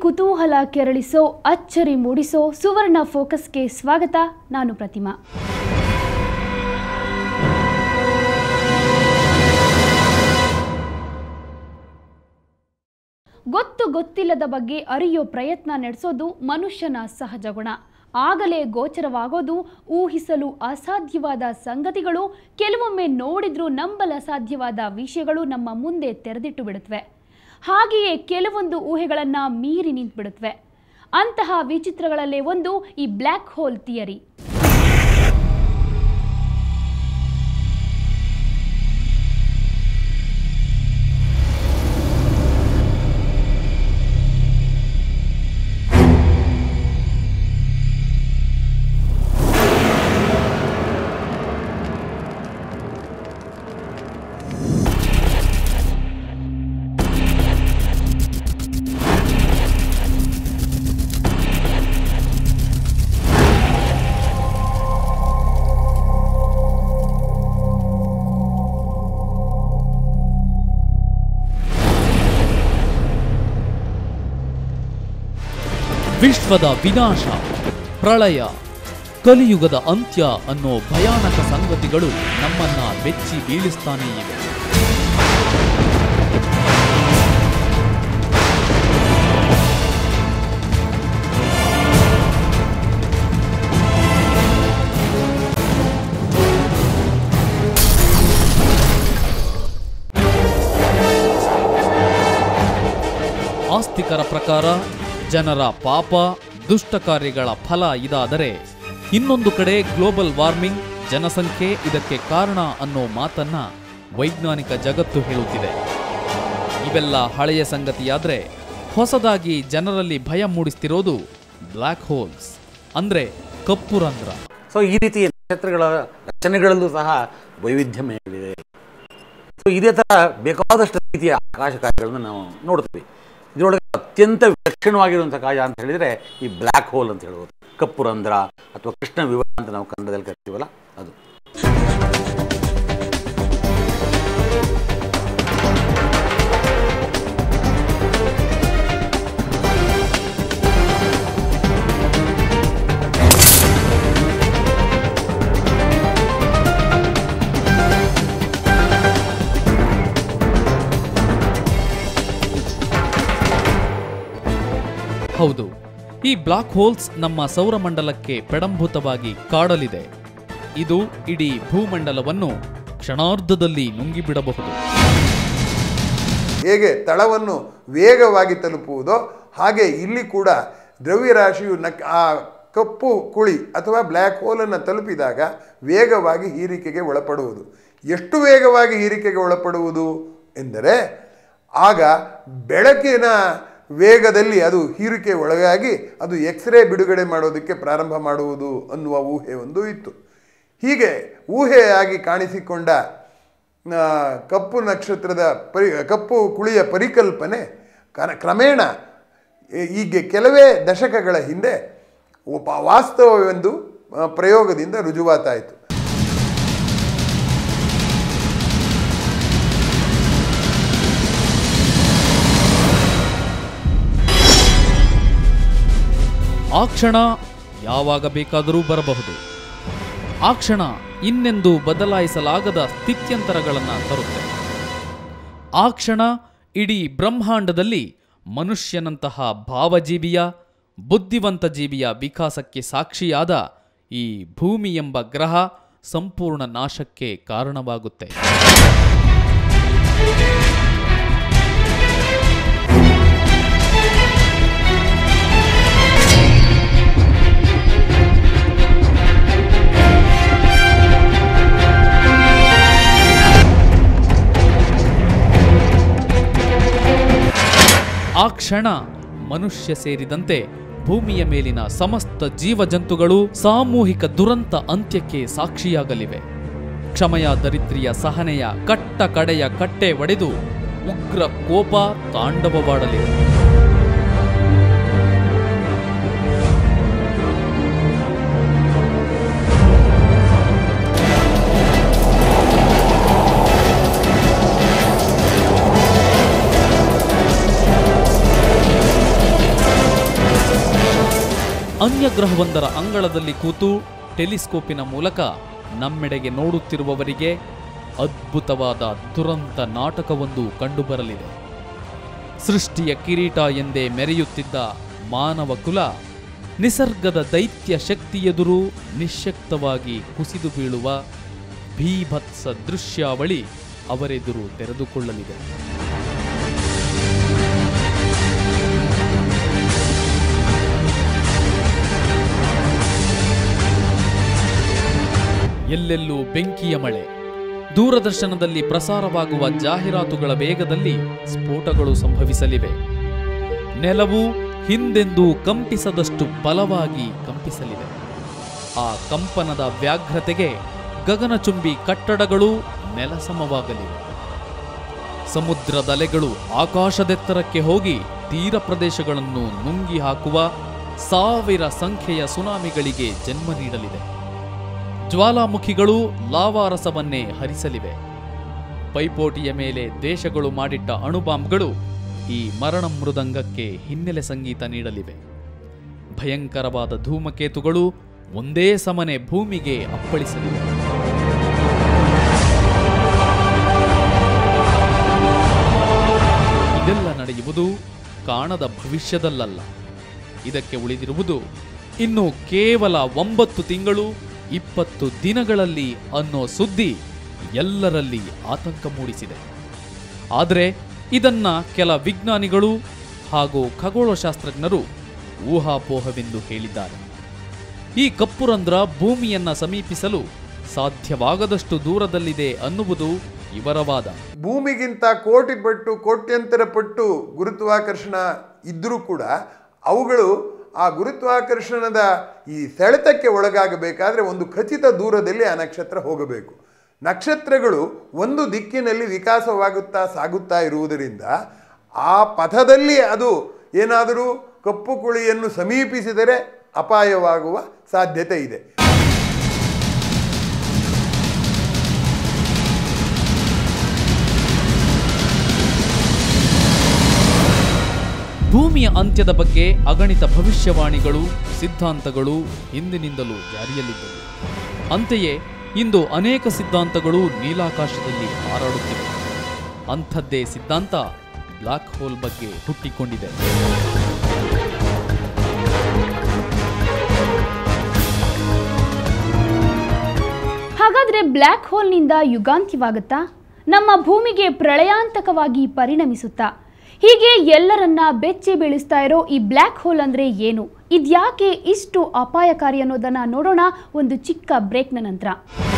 ಕುತೂಹಲ ಕೆರಳಿಸೋ ಅಚ್ಚರಿ ಮೂಡಿಸೋ ಸುವರ್ಣ ಫೋಕಸ್ಗೆ ಸ್ವಾಗತ ನಾನು ಪ್ರತಿಮಾ ಗೊತ್ತು ಗೊತ್ತಿಲ್ಲದ ಬಗ್ಗೆ ಅರಿಯೋ ಪ್ರಯತ್ನ ನಡೆಸೋದು ಮನುಷ್ಯನ ಸಹಜ ಗುಣ ಆಗಲೇ ಗೋಚರವಾಗೋದು ಊಹಿಸಲು ಅಸಾಧ್ಯವಾದ ಸಂಗತಿಗಳು ಕೆಲವೊಮ್ಮೆ ನೋಡಿದ್ರೂ ನಂಬಲ ಸಾಧ್ಯವಾದ ವಿಷಯಗಳು ನಮ್ಮ ಮುಂದೆ ತೆರೆದಿಟ್ಟು ಬಿಡುತ್ತವೆ ಹಾಗೆಯೇ ಕೆಲವೊಂದು ಊಹೆಗಳನ್ನು ಮೀರಿ ನಿಂತುಬಿಡುತ್ತವೆ ಅಂತಹ ವಿಚಿತ್ರಗಳಲ್ಲೇ ಒಂದು ಈ ಬ್ಲ್ಯಾಕ್ ಹೋಲ್ ಥಿಯರಿ ವಿಶ್ವದ ವಿನಾಶ ಪ್ರಳಯ ಕಲಿಯುಗದ ಅಂತ್ಯ ಅನ್ನೋ ಭಯಾನಕ ಸಂಗತಿಗಳು ನಮ್ಮನ್ನ ಬೆಚ್ಚಿ ಬೀಳಿಸ್ತಾನೇ ಇವೆ ಆಸ್ತಿಕರ ಪ್ರಕಾರ ಜನರ ಪಾಪ ದುಷ್ಟ ಕಾರ್ಯಗಳ ಫಲ ಇದಾದರೆ ಇನ್ನೊಂದು ಕಡೆ ಗ್ಲೋಬಲ್ ವಾರ್ಮಿಂಗ್ ಜನಸಂಖ್ಯೆ ಇದಕ್ಕೆ ಕಾರಣ ಅನ್ನೋ ಮಾತನ್ನ ವೈಜ್ಞಾನಿಕ ಜಗತ್ತು ಹೇಳುತ್ತಿದೆ ಇವೆಲ್ಲ ಹಳೆಯ ಸಂಗತಿಯಾದ್ರೆ ಹೊಸದಾಗಿ ಜನರಲ್ಲಿ ಭಯ ಮೂಡಿಸ್ತಿರೋದು ಬ್ಲ್ಯಾಕ್ ಹೋಲ್ಸ್ ಅಂದ್ರೆ ಕಪ್ಪು ರಂಧ್ರ ಸೊ ಈ ರೀತಿ ನಕ್ಷತ್ರಗಳ ರಚನೆಗಳಲ್ಲೂ ಸಹ ವೈವಿಧ್ಯಮಯಗಳಿದೆ ಸೊ ಇದೇ ಥರ ಬೇಕಾದಷ್ಟು ರೀತಿಯ ಆಕಾಶ ಕಾರ್ಯಗಳನ್ನು ನಾವು ನೋಡ್ತೀವಿ ಇದರೊಳಗೆ ಅತ್ಯಂತ ವಿಲಕ್ಷಣವಾಗಿರುವಂಥ ಕಾಯ ಅಂತ ಹೇಳಿದರೆ ಈ ಬ್ಲ್ಯಾಕ್ ಹೋಲ್ ಅಂತ ಹೇಳ್ಬೋದು ಕಪ್ಪು ರಂಧ್ರ ಅಥವಾ ಕೃಷ್ಣ ವಿವರ ಅಂತ ನಾವು ಕನ್ನಡದಲ್ಲಿ ಕರಿತೀವಲ್ಲ ಅದು ಹೌದು ಈ ಬ್ಲಾಕ್ ಹೋಲ್ಸ್ ನಮ್ಮ ಸೌರಮಂಡಲಕ್ಕೆ ಪೆಡಂಭೂತವಾಗಿ ಕಾಡಲಿದೆ ಇದು ಇಡೀ ಭೂಮಂಡಲವನ್ನು ಕ್ಷಣಾರ್ಧದಲ್ಲಿ ನುಂಗಿಬಿಡಬಹುದು ಹೇಗೆ ತಳವನ್ನು ವೇಗವಾಗಿ ತಲುಪುವುದೋ ಹಾಗೆ ಇಲ್ಲಿ ಕೂಡ ದ್ರವ್ಯರಾಶಿಯು ನಕ್ ಆ ಕಪ್ಪು ಕುಳಿ ಅಥವಾ ಬ್ಲ್ಯಾಕ್ ಹೋಲನ್ನು ತಲುಪಿದಾಗ ವೇಗವಾಗಿ ಹೀರಿಕೆಗೆ ಒಳಪಡುವುದು ಎಷ್ಟು ವೇಗವಾಗಿ ಹೀರಿಕೆಗೆ ಒಳಪಡುವುದು ಎಂದರೆ ಆಗ ಬೆಳಕಿನ ವೇಗದಲ್ಲಿ ಅದು ಹೀರಿಕೆ ಒಳಗಾಗಿ ಅದು ಎಕ್ಸ್ರೇ ಬಿಡುಗಡೆ ಮಾಡೋದಕ್ಕೆ ಪ್ರಾರಂಭ ಮಾಡುವುದು ಅನ್ನುವ ಊಹೆ ಒಂದು ಇತ್ತು ಹೀಗೆ ಊಹೆಯಾಗಿ ಕಾಣಿಸಿಕೊಂಡ ಆ, ಕಪ್ಪು ನಕ್ಷತ್ರದ ಪರಿ ಕಪ್ಪು ಕುಳಿಯ ಪರಿಕಲ್ಪನೆ ಕರ ಕ್ರಮೇಣ ಈ- ಈಗ ಕೆಲವೇ ದಶಕಗಳ ಹಿಂದೆ ಒಬ್ಬ ವಾಸ್ತವವೆಂದು ಆ, ಪ್ರಯೋಗದಿಂದ ರುಜುವಾತಾಯಿತು ಆ ಕ್ಷಣ ಯಾವಾಗ ಬೇಕಾದರೂ ಬರಬಹುದು ಆ ಕ್ಷಣ ಇನ್ನೆಂದು ಬದಲಾಯಿಸಲಾಗದ ಸ್ಥಿತ್ಯಂತರಗಳನ್ನು ತರುತ್ತೆ ಆ ಕ್ಷಣ ಇಡೀ ಬ್ರಹ್ಮಾಂಡದಲ್ಲಿ ಮನುಷ್ಯನಂತಹ ಭಾವಜೀವಿಯ ಬುದ್ಧಿವಂತ ಜೀವಿಯ ವಿಕಾಸಕ್ಕೆ ಸಾಕ್ಷಿಯಾದ ಈ ಭೂಮಿ ಎಂಬ ಗ್ರಹ ಸಂಪೂರ್ಣ ನಾಶಕ್ಕೆ ಕಾರಣವಾಗುತ್ತೆ ಆ ಕ್ಷಣ ಮನುಷ್ಯ ಸೇರಿದಂತೆ ಭೂಮಿಯ ಮೇಲಿನ ಸಮಸ್ತ ಜೀವಜಂತುಗಳು ಸಾಮೂಹಿಕ ದುರಂತ ಅಂತ್ಯಕ್ಕೆ ಸಾಕ್ಷಿಯಾಗಲಿವೆ ಕ್ಷಮಯ ದರಿದ್ರಿಯ ಸಹನೆಯ ಕಟ್ಟ ಕಡೆಯ ಕಟ್ಟೆ ಒಡೆದು ಉಗ್ರ ಕೋಪ ತಾಂಡವವಾಡಲಿದೆ ಅನ್ಯಗ್ರಹವೊಂದರ ಅಂಗಳದಲ್ಲಿ ಕೂತು ಟೆಲಿಸ್ಕೋಪಿನ ಮೂಲಕ ನಮ್ಮೆಡೆಗೆ ನೋಡುತ್ತಿರುವವರಿಗೆ ಅದ್ಭುತವಾದ ದುರಂತ ನಾಟಕವೊಂದು ಕಂಡುಬರಲಿದೆ ಸೃಷ್ಟಿಯ ಕಿರೀಟ ಎಂದೇ ಮೆರೆಯುತ್ತಿದ್ದ ಮಾನವ ಕುಲ ನಿಸರ್ಗದ ದೈತ್ಯ ಶಕ್ತಿಯೆದುರು ನಿಶ್ಶಕ್ತವಾಗಿ ಕುಸಿದು ಬೀಳುವ ಭೀಭತ್ಸ ದೃಶ್ಯಾವಳಿ ಅವರೆದುರು ತೆರೆದುಕೊಳ್ಳಲಿದೆ ಎಲ್ಲೆಲ್ಲೂ ಬೆಂಕಿಯ ಮಳೆ ದೂರದರ್ಶನದಲ್ಲಿ ಪ್ರಸಾರವಾಗುವ ಜಾಹೀರಾತುಗಳ ವೇಗದಲ್ಲಿ ಸ್ಫೋಟಗಳು ಸಂಭವಿಸಲಿವೆ ನೆಲವು ಹಿಂದೆಂದೂ ಕಂಪಿಸದಷ್ಟು ಬಲವಾಗಿ ಕಂಪಿಸಲಿವೆ ಆ ಕಂಪನದ ವ್ಯಾಘ್ರತೆಗೆ ಗಗನಚುಂಬಿ ಕಟ್ಟಡಗಳು ನೆಲಸಮವಾಗಲಿವೆ ಸಮುದ್ರದಲೆಗಳು ಆಕಾಶದೆತ್ತರಕ್ಕೆ ಹೋಗಿ ತೀರ ಪ್ರದೇಶಗಳನ್ನು ನುಂಗಿ ಹಾಕುವ ಸಾವಿರ ಸಂಖ್ಯೆಯ ಸುನಾಮಿಗಳಿಗೆ ಜನ್ಮ ನೀಡಲಿದೆ ಜ್ವಾಲಾಮುಖಿಗಳು ಲಾವಾರಸವನ್ನೇ ಹರಿಸಲಿವೆ ಪೈಪೋಟಿಯ ಮೇಲೆ ದೇಶಗಳು ಮಾಡಿಟ್ಟ ಅಣುಬಾಂಬ್ಗಳು ಈ ಮರಣ ಮೃದಂಗಕ್ಕೆ ಹಿನ್ನೆಲೆ ಸಂಗೀತ ನೀಡಲಿವೆ ಭಯಂಕರವಾದ ಧೂಮಕೇತುಗಳು ಒಂದೇ ಸಮನೆ ಭೂಮಿಗೆ ಅಪ್ಪಳಿಸಲಿವೆ ಇದೆಲ್ಲ ನಡೆಯುವುದು ಕಾಣದ ಭವಿಷ್ಯದಲ್ಲಲ್ಲ ಇದಕ್ಕೆ ಉಳಿದಿರುವುದು ಇನ್ನು ಕೇವಲ ಒಂಬತ್ತು ತಿಂಗಳು ಇಪ್ಪತ್ತು ದಿನಗಳಲ್ಲಿ ಅನ್ನೋ ಸುದ್ದಿ ಎಲ್ಲರಲ್ಲಿ ಆತಂಕ ಮೂಡಿಸಿದೆ ಆದರೆ ಇದನ್ನ ಕೆಲ ವಿಜ್ಞಾನಿಗಳು ಹಾಗೂ ಖಗೋಳಶಾಸ್ತ್ರಜ್ಞರು ಊಹಾಪೋಹವೆಂದು ಹೇಳಿದ್ದಾರೆ ಈ ಕಪ್ಪುರಂಧ್ರ ಭೂಮಿಯನ್ನ ಸಮೀಪಿಸಲು ಸಾಧ್ಯವಾಗದಷ್ಟು ದೂರದಲ್ಲಿದೆ ಅನ್ನುವುದು ಇವರ ವಾದ ಭೂಮಿಗಿಂತ ಕೋಟಿ ಪಟ್ಟು ಕೋಟ್ಯಂತರ ಪಟ್ಟು ಗುರುತ್ವಾಕರ್ಷಣ ಇದ್ದರೂ ಕೂಡ ಅವುಗಳು ಆ ಗುರುತ್ವಾಕರ್ಷಣದ ಈ ಸೆಳೆತಕ್ಕೆ ಒಳಗಾಗಬೇಕಾದ್ರೆ ಒಂದು ಖಚಿತ ದೂರದಲ್ಲಿ ಆ ನಕ್ಷತ್ರ ಹೋಗಬೇಕು ನಕ್ಷತ್ರಗಳು ಒಂದು ದಿಕ್ಕಿನಲ್ಲಿ ವಿಕಾಸವಾಗುತ್ತಾ ಸಾಗುತ್ತಾ ಇರುವುದರಿಂದ ಆ ಪಥದಲ್ಲಿ ಅದು ಏನಾದರೂ ಕಪ್ಪು ಕುಳಿಯನ್ನು ಸಮೀಪಿಸಿದರೆ ಅಪಾಯವಾಗುವ ಸಾಧ್ಯತೆ ಇದೆ ಭೂಮಿಯ ಅಂತ್ಯದ ಬಗ್ಗೆ ಅಗಣಿತ ಭವಿಷ್ಯವಾಣಿಗಳು ಸಿದ್ಧಾಂತಗಳು ಹಿಂದಿನಿಂದಲೂ ಜಾರಿಯಲ್ಲಿದ್ದವು ಅಂತೆಯೇ ಇಂದು ಅನೇಕ ಸಿದ್ಧಾಂತಗಳು ನೀಲಾಕಾಶದಲ್ಲಿ ಹಾರಾಡುತ್ತಿವೆ ಅಂಥದ್ದೇ ಸಿದ್ಧಾಂತ ಬ್ಲಾಕ್ ಹೋಲ್ ಬಗ್ಗೆ ಹುಟ್ಟಿಕೊಂಡಿದೆ ಹಾಗಾದ್ರೆ ಬ್ಲ್ಯಾಕ್ ಹೋಲ್ನಿಂದ ಯುಗಾಂತ್ಯವಾಗುತ್ತಾ ನಮ್ಮ ಭೂಮಿಗೆ ಪ್ರಳಯಾಂತಕವಾಗಿ ಪರಿಣಮಿಸುತ್ತಾ ಹೀಗೆ ಎಲ್ಲರನ್ನ ಬೆಚ್ಚಿ ಬೀಳಿಸ್ತಾ ಇರೋ ಈ ಬ್ಲ್ಯಾಕ್ ಹೋಲ್ ಅಂದ್ರೆ ಏನು ಇದ್ಯಾಕೆ ಇಷ್ಟು ಅಪಾಯಕಾರಿ ಅನ್ನೋದನ್ನ ನೋಡೋಣ ಒಂದು ಚಿಕ್ಕ ಬ್ರೇಕ್ನ ನಂತರ